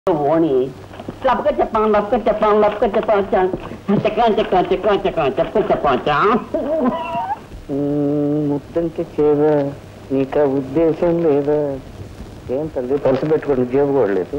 ఓని లప్పక చెప్పాం లప్పక చెప్పాం లప్పక చెప్పాం చెక్కాం చెక్కాం చెక్కాం చెక్కాం చెప్పక చెప్పాం ముత్తంకి చేదా నీకు ఉద్దేశం లేదా ఏం తల్లి పరుసు పెట్టుకోండి జేబు కూడా లేదు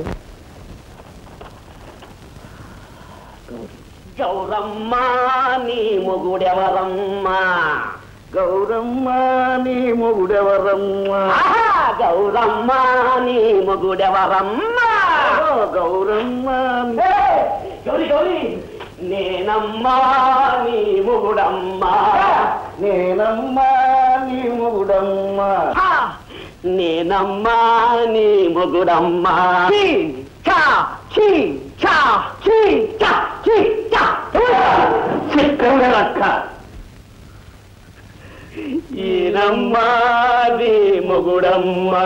గౌరమ్మ నీ మొగుడెవరమ్మా గౌరమ్మ నీ మొగుడెవరమ్మా ఆహా, గౌరమ్మ నీ మొగుడెవరమ్మా గౌరమ్మ ఏ, గౌరీ గౌరీ నేనమ్మా నీ మొగుడమ్మా నేనమ్మా నీ మొగుడమ్మా ఆ, నేనమ్మా నీ మొగుడమ్మా చీ, చా, చీ, చా, చీ, చా, చీ, చా. చిక్కలక్క ఈనమ్మా నీ మొగుడమ్మా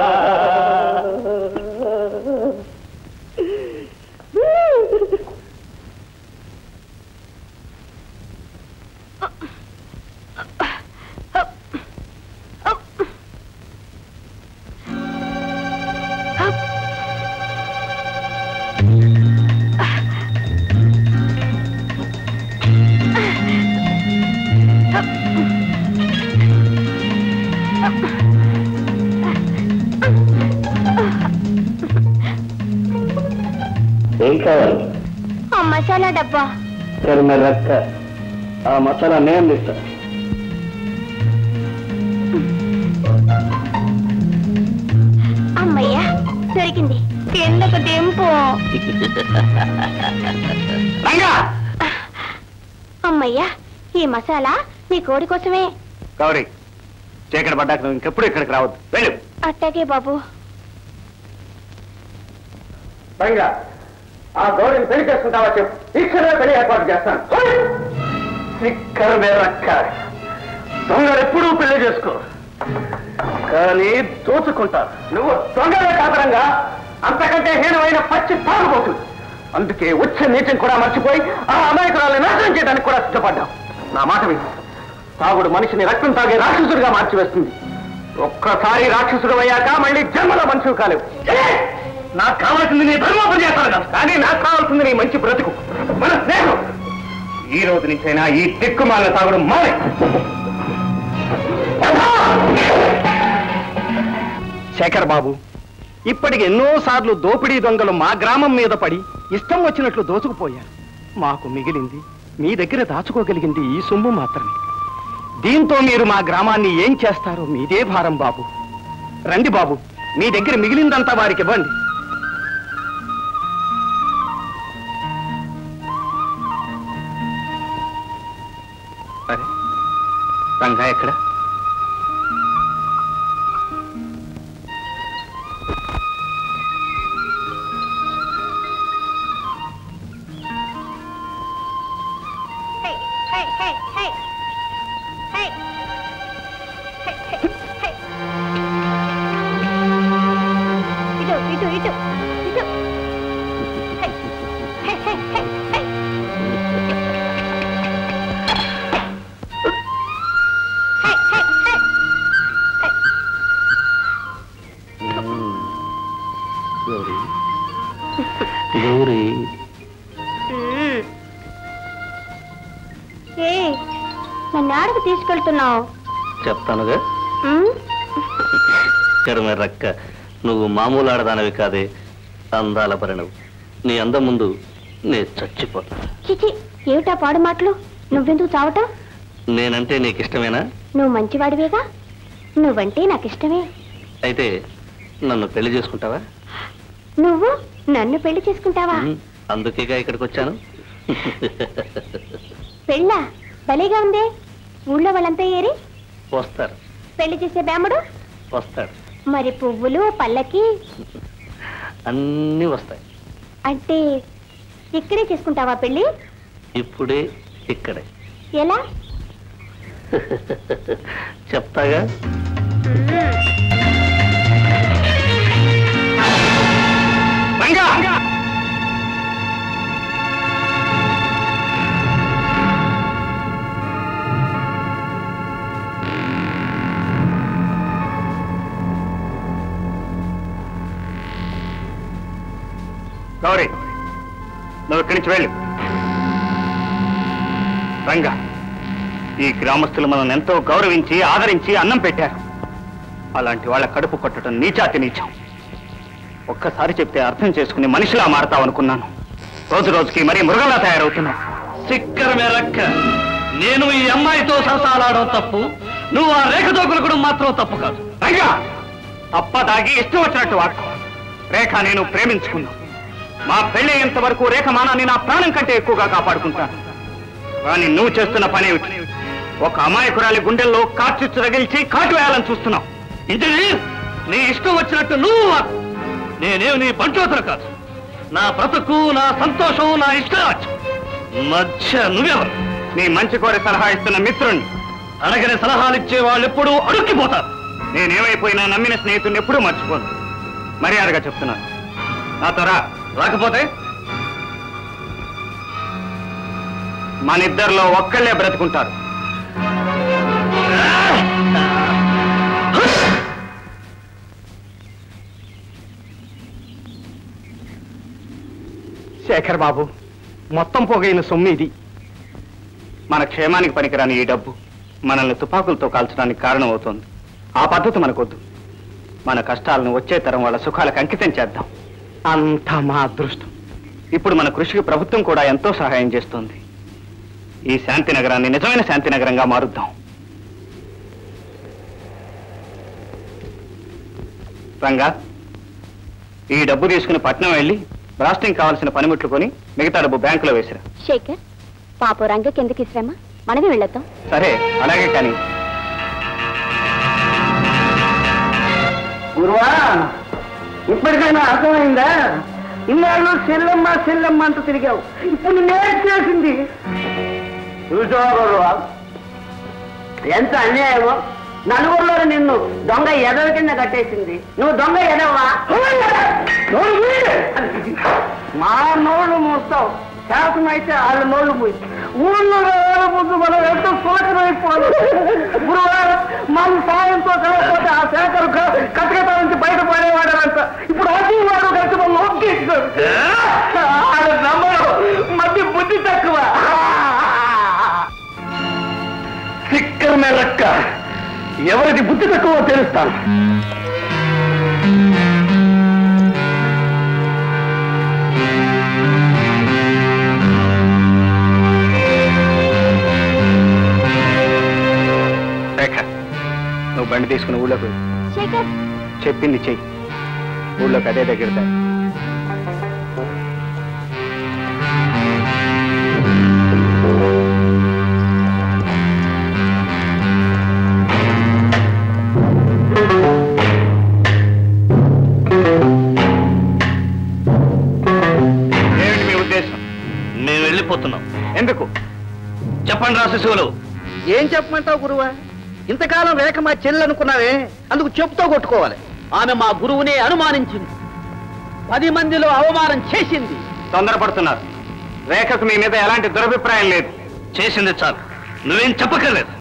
ఏం కావాలి ఆ మసాలా డబ్బా సరే మరి రక్క ఆ మసాలా నేను ఇస్తా అమ్మయ్యా దొరికింది కిందకు దింపు రంగా అమ్మయ్యా ఈ మసాలా నీ కోడి కోసమే గౌరీ చీకటి పడ్డాక నువ్వు ఇంకెప్పుడు ఇక్కడికి రావద్దు వెళ్ళు అట్టాగే బాబు పైగా ఆ గౌరీని పెళ్లి చేసుకుంటావా చెప్పు ఇక్కడే పెళ్లి ఏర్పాటు చేస్తాను ఇక్కడ రక్క దొంగలు ఎప్పుడూ పెళ్లి చేసుకో కానీ దోచుకుంటారు నువ్వు దొంగలే కాదరంగా అంతకంటే హీనమైన పచ్చి తాగుబోతుంది అందుకే వచ్చే నీటిని కూడా మర్చిపోయి ఆ అమాయకురాలను నాశనం చేయడానికి కూడా సిద్ధపడ్డావు నా మాట విను తాగుడు మనిషిని రక్తం తాగే రాక్షసుడిగా మార్చివేస్తుంది ఒక్కసారి రాక్షసుడు అయ్యాక మళ్ళీ జన్మలో మనుషులు కాలేవు ఏ! నాకు కావాల్సింది నీ ధర్మోపం చేస్తాను కదా కానీ నాకు కావాల్సింది నీ మంచి బ్రతుకు మన స్నేహం ఈ రోజు నుంచైనా ఈ దిక్కుమాల తాగుడు మారే శేఖర్ బాబు ఇప్పటికి ఎన్నో సార్లు దోపిడీ దొంగలు మా గ్రామం మీద పడి ఇష్టం వచ్చినట్లు దోచుకుపోయారు మాకు మిగిలింది మీ దగ్గర దాచుకోగలిగింది ఈ సొమ్ము మాత్రమే దీంతో మీరు మా గ్రామాన్ని ఏం చేస్తారో మీదే భారం బాబు రండి బాబు మీ దగ్గర మిగిలిందంతా వారికి ఇవ్వండి అరే రంగా ఎక్కడ హే, హే, హే, హే. హే. హే, హే, హే. ఇటు ఇటు ఇటు ఇటు హే, హే, హే, హే, హే. హే, హే, హే. హే. గౌరీ గౌరీ మ్మ్. ఏ నన్ను ఆడకు తీసుకెళ్తున్నావు చెప్తానుగా మ్మ్? ఇక్కడ మరి రక్క నువ్వు మామూలు ఆడదానవి కాదే అందాల పరిణవు నీ అందం ముందు నే చచ్చిపోతా చిచి ఏమిటా పాడు మాటలు నువ్వెందుకు చావటం నేనంటే నీకు ఇష్టమేనా నువ్వు మంచివాడివేగా నువ్వంటే నాకు ఇష్టమే అయితే నన్ను పెళ్లి చేసుకుంటావా నువ్వు నన్ను పెళ్లి చేసుకుంటావా ఉమ్, అందుకేగా ఇక్కడికి వచ్చాను పెళ్ళా భలేగా ఉందే ఊళ్ళో వాళ్ళంతా ఏరి వస్తారు పెళ్లి చేసే బేమడు వస్తాడు మరి పువ్వులు పల్లకి అన్నీ వస్తాయి అంటే ఇక్కడే చేసుకుంటావా పెళ్లి ఇప్పుడే ఇక్కడే ఎలా చెప్తాగా గౌరీ నువ్వు ఇక్కడి నుంచి వెళ్ళు రంగా ఈ గ్రామస్తులు మనల్ని ఎంతో గౌరవించి ఆదరించి అన్నం పెట్టారు అలాంటి వాళ్ళ కడుపు కొట్టడం నీచాతి నీచం ఒక్కసారి చెప్తే అర్థం చేసుకుని మనిషిలా మారతావనుకున్నాను రోజు రోజుకి మరీ మృగంలా తయారవుతున్నావు సిక్కరమే రక్క నేను ఈ అమ్మాయితో సరసాలాడడం తప్పు నువ్వు ఆ రేఖతో కొలకడం మాత్రం తప్పు కాదు రంగా తప్ప దాగి ఇష్టం వచ్చినట్టు వాడుకో రేఖ నేను ప్రేమించుకున్నా మా పెళ్లి అయ్యేంత వరకు రేఖ మానాన్ని నా ప్రాణం కంటే ఎక్కువగా కాపాడుకుంటాను కానీ నువ్వు చేస్తున్న పని ఏమిటి? ఒక అమాయకురాలి గుండెల్లో కార్చిచ్చు రగిల్చి కాటు వేయాలని చూస్తున్నావు ఇది నీ ఇష్టం వచ్చినట్టు నువ్వు వాడు. నేనేం నీ బంటోతలు కాదు నా బ్రతుకు నా సంతోషం నా ఇష్టరాజ్యం మధ్య నువ్వెవరు నీ మంచి కోరి సలహా ఇస్తున్న మిత్రుణ్ణి అడగని సలహాలు ఇచ్చే వాళ్ళు ఎప్పుడూ అడుక్కిపోతారు నేనేమైపోయినా నమ్మిన స్నేహితుడిని ఎప్పుడూ మర్చిపోను మర్యాదగా చెప్తున్నాను నాతో రా రాకపోతే మనిద్దరిలో ఒక్కళ్ళే బ్రతుకుంటారు శేఖర్ బాబు మొత్తం పోగైన సొమ్ము ఇది మన క్షేమానికి పనికిరాని ఈ డబ్బు మనల్ని తుపాకులతో కాల్చడానికి కారణమవుతోంది ఆ పద్ధతి మనకొద్దు మన కష్టాలను వచ్చే తరం వాళ్ళ సుఖాలకు అంకితం చేద్దాం అంతా మా అదృష్టం ఇప్పుడు మన కృషికి ప్రభుత్వం కూడా ఎంతో సహాయం చేస్తోంది ఈ శాంతి నగరాన్ని నిజమైన శాంతి నగరంగా మారుద్దాం రంగా ఈ డబ్బు తీసుకుని పట్నం వెళ్ళి రాష్ట్రం కావాల్సిన పనిముట్లు కొని మిగతా డబ్బు బ్యాంకులో వేసిరా శేఖర్ పాప రంగ కిందకి శ్రమ మనమే వెళ్ళొద్దాం సరే అలాగే కానీ గురువా ఇప్పటికైనా అర్థమైందా ఇన్నాళ్ళు సెల్లమ్మ సెల్లమ్మ అంటూ తిరిగావు ఇప్పుడు నేను చేసింది చూసావా గురువా ఎంత అన్యాయమో నలుగురిలో నిన్ను దొంగ ఎదవ కింద కట్టేసింది నువ్వు దొంగ ఎదవా మా నోళ్ళు మూస్తావు శాసనం అయితే వాళ్ళ నోళ్ళు మూయి ఊళ్ళో రావాల ముందు మనం ఎంతో సోచనైపోవాలి గురువారు మన సాయంతో కలగకపోతే ఆ శేఖరు కటకట నుంచి బయటపడేవాడంత ఇప్పుడు అతి వాడు కలిసి మనం నొక్కేసాడు ఆడ నమ్మడు మధ్య బుద్ధి తక్కువ సిక్కర్ మెలక్క ఎవరిది బుద్ధి తక్కువ తెలుస్తాను రేఖ నువ్వు బండి తీసుకుని ఊళ్ళోకి వెళ్ళు. శేఖర్ చెప్పింది చెయ్యి ఊళ్ళోకి అదే దగ్గర దా. ఏమిటి మీ ఉద్దేశం మేము వెళ్ళిపోతున్నాం ఎందుకు చెప్పండి రా శిశువులు ఏం చెప్పమంటావు గురువా ఇంతకాలం రేఖ మా చెల్లి అనుకున్నావే అందుకు చెప్పుతో కొట్టుకోవాలి ఆమె మా గురువునే అనుమానించింది పది మందిలో అవమానం చేసింది తొందరపడుతున్నారు రేఖకు మీ మీద ఎలాంటి దురభిప్రాయం లేదు చేసింది చాలు నువ్వేం చెప్పక్కర్లేదు